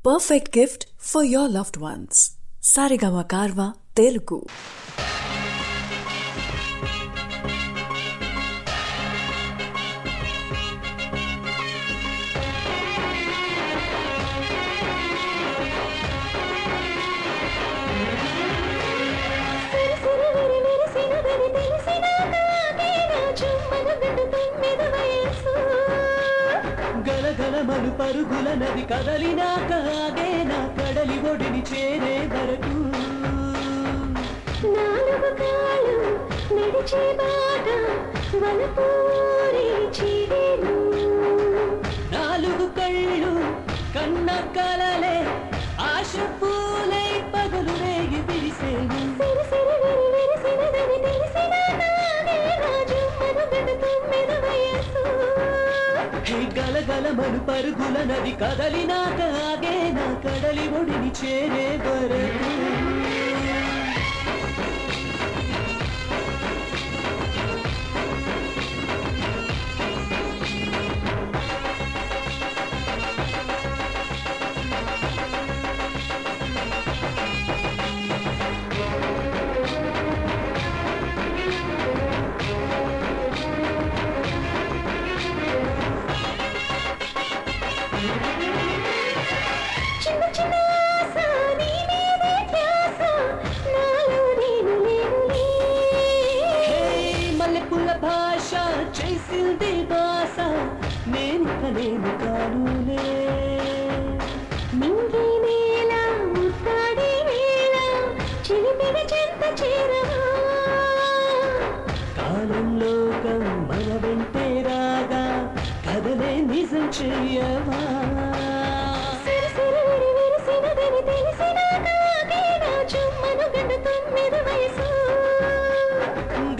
perfect gift for your loved ones. Sarigama Karva Telugu. గలగలమను పరుగుల నది కదలినాక ఆగేనా కడలి ఒడిని చేరే వరకు నాలుగు కాళ్ళు నడిచే బాట వనపూరి చీరెను నాలుగు కళ్ళు కన్న కలలే ఆశ పూలై పగలు రేగి విరిసేను సిరి సిరి విరి విరిసినదని తెలిసిన నానే రాజు మనుగడ తొమ్మిద వయసు హే గలగలమను పరుగుల నది కదలినాక ఆగేనా కడలి ఒడిని చేరే వరకు చిన్న చిన్న ఆశ నీ మీదే ధ్యాస నాలో నేను లేనులే హే మల్లెపూల భాష చేసింది భాష నేను నేను కానులే నింగి నేల ముద్దాడి వేళ చిలిపిన చెంత చేరవా కాలం లోకం మన వెంటే రాగా కదలే నిజం చెయ్యవా సిరి సిరి విరి విరిసినదని తెలిసినాక ఆగేనా చుమ్మను గంట తొమ్మిది వయసు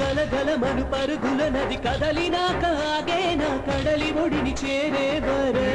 గలగలమను పరుగుల నది కదలినాక ఆగేనా కడలి ఒడిని చేరే వరకు